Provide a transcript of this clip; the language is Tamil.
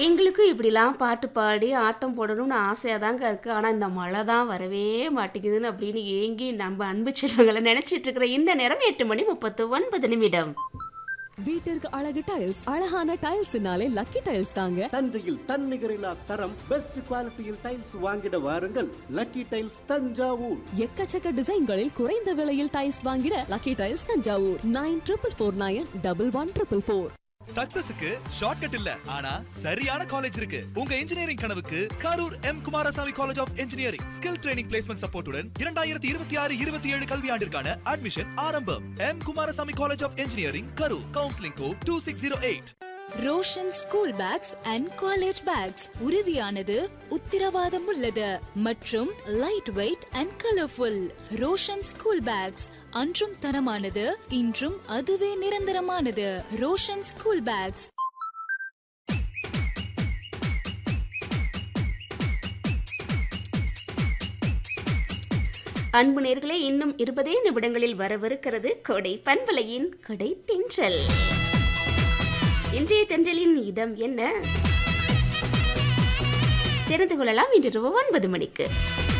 எங்களுக்கும் இப்படிலாம் பாட்டு பாடி ஆட்டம் போடணும்னு ஆசையாக தாங்க இருக்குது ஆனால் இந்த மழை தான் வரவே மாட்டேங்குதுன்னு அப்படின்னு ஏங்கி நம்ம அன்பு செல்வங்களை நினச்சிட்டு இருக்கிற இந்த நேரம் எட்டு மணி முப்பத்து ஒன்பது நிமிடம் வீட்டிற்கு அழகு டைல்ஸ் அழகான டைல்ஸ்னாலே லக்கி டைல்ஸ் தாங்க தஞ்சையில் தன்னிகரில்லா தரம் பெஸ்ட் குவாலிட்டியில் டைல்ஸ் வாங்கிட வாருங்கள் லக்கி டைல்ஸ் தஞ்சாவூர் எக்கச்சக்க டிசைன்களில் குறைந்த விலையில் டைல்ஸ் வாங்கிட lucky tiles Thanjavur nine triple four nine double one triple four சக்சஸுக்கு ஷார்ட்கட் இல்ல ஆனா சரியான காலேஜ் இருக்கு உங்க இன்ஜினியரிங் கனவுக்கு Karur M Kumarasamy college of engineering skill training placement சப்போர்ட்டுடன் இரண்டாயிரத்தி இருபத்தி ஆறு இருபத்தி ஏழு கல்வியாண்டிற்கான அட்மிஷன் ஆரம்பம் M Kumarasamy college of engineering Karur counselling code two six zero eight Roshan school bags and college bags உறுதியானது உத்திரவாதம் உள்ளது மற்றும் light weight and colourful Roshan school bags அன்றும் தரமானது இன்றும் அதுவே நிரந்தரமானது ரோஷன் ஸ்கூல் பேக்ஸ் அன்பு நேர்களே இன்னும் இருபதே நிமிடங்களில் வரவிருக்கிறது கொடை பண்பலையின் கொடை தென்றல் இன்றைய தென்றலின் இதம் என்ன தெரிந்து கொள்ளலாம் இன்று இரவு ஒன்பது மணிக்கு